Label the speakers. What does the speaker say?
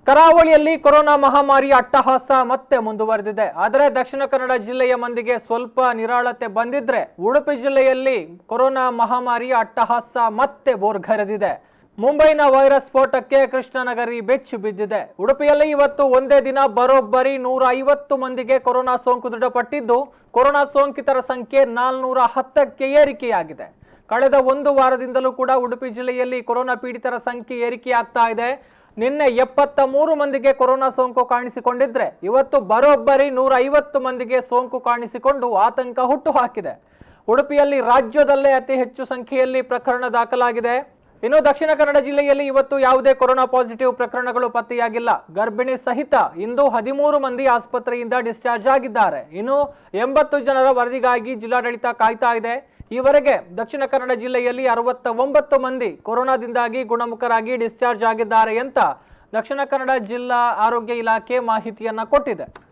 Speaker 1: ಕರಾವಳಿಯಲ್ಲಿ ಕೊರೋನಾ ಮಹಾಮಾರಿ ಅಟ್ಟಹಾಸ ಮತ್ತೆ ಮುಂದುವರೆದಿದೆ ಆದರೆ ದಕ್ಷಿಣ ಕನ್ನಡ ಜಿಲ್ಲೆಯ ಮಂದಿಗೆ ಸ್ವಲ್ಪ ನಿರಾಳತೆ ಬಂದಿದ್ರೆ ಉಡುಪಿ ಜಿಲ್ಲೆಯಲ್ಲಿ ಕೊರೋನಾ ಮಹಾಮಾರಿ ಅಟ್ಟಹಾಸ ಮತ್ತೆ ಬೋರ್ಗರೆದಿದೆ ಮುಂಬೈನ ವೈರಸ್ ಸ್ಫೋಟಕ್ಕೆ ಕೃಷ್ಣನಗರಿ ಬೆಚ್ಚಿ ಬಿದ್ದಿದೆ ಉಡುಪಿಯಲ್ಲಿ ಇವತ್ತು ಒಂದೇ ದಿನ ಬರೋಬ್ಬರಿ ನೂರ ಐವತ್ತು ಮಂದಿಗೆ ಕೊರೋನಾ ಸೋಂಕು ದೃಢಪಟ್ಟಿದ್ದು ಕೊರೋನಾ ಸೋಂಕಿತರ ಸಂಖ್ಯೆ ನಾಲ್ನೂರ ಹತ್ತಕ್ಕೆ ಏರಿಕೆಯಾಗಿದೆ ಕಳೆದ ಒಂದು ವಾರದಿಂದಲೂ ಕೂಡ ಉಡುಪಿ ಜಿಲ್ಲೆಯಲ್ಲಿ ಕೊರೋನಾ ಪೀಡಿತರ ಸಂಖ್ಯೆ ಏರಿಕೆಯಾಗ್ತಾ ಇದೆ ನಿನ್ನೆ ಎಪ್ಪತ್ತ ಮೂರು ಮಂದಿಗೆ ಕೊರೋನಾ ಸೋಂಕು ಕಾಣಿಸಿಕೊಂಡಿದ್ರೆ ಇವತ್ತು ಬರೋಬ್ಬರಿ ನೂರ ಐವತ್ತು ಮಂದಿಗೆ ಸೋಂಕು ಕಾಣಿಸಿಕೊಂಡು ಆತಂಕ ಹುಟ್ಟು ಹಾಕಿದೆ ಉಡುಪಿಯಲ್ಲಿ ರಾಜ್ಯದಲ್ಲೇ ಅತಿ ಹೆಚ್ಚು ಸಂಖ್ಯೆಯಲ್ಲಿ ಪ್ರಕರಣ ದಾಖಲಾಗಿದೆ ಇನ್ನು ದಕ್ಷಿಣ ಕನ್ನಡ ಜಿಲ್ಲೆಯಲ್ಲಿ ಇವತ್ತು ಯಾವುದೇ ಕೊರೋನಾ ಪಾಸಿಟಿವ್ ಪ್ರಕರಣಗಳು ಪತ್ತೆಯಾಗಿಲ್ಲ ಗರ್ಭಿಣಿ ಸಹಿತ ಇಂದು ಹದಿಮೂರು ಮಂದಿ ಆಸ್ಪತ್ರೆಯಿಂದ ಡಿಸ್ಚಾರ್ಜ್ ಆಗಿದ್ದಾರೆ ಇನ್ನು ಎಂಬತ್ತು ಜನರ ವರದಿಗಾಗಿ ಜಿಲ್ಲಾಡಳಿತ ಕಾಯ್ತಾ ಇದೆ ಈವರೆಗೆ ದಕ್ಷಿಣ ಕನ್ನಡ ಜಿಲ್ಲೆಯಲ್ಲಿ ಅರವತ್ತ ಒಂಬತ್ತು ಮಂದಿ ಕೊರೋನಾದಿಂದಾಗಿ ಗುಣಮುಖರಾಗಿ ಡಿಸ್ಚಾರ್ಜ್ ಆಗಿದ್ದಾರೆ ಅಂತ ದಕ್ಷಿಣ ಕನ್ನಡ ಜಿಲ್ಲಾ ಆರೋಗ್ಯ ಇಲಾಖೆ ಮಾಹಿತಿಯನ್ನ ಕೊಟ್ಟಿದೆ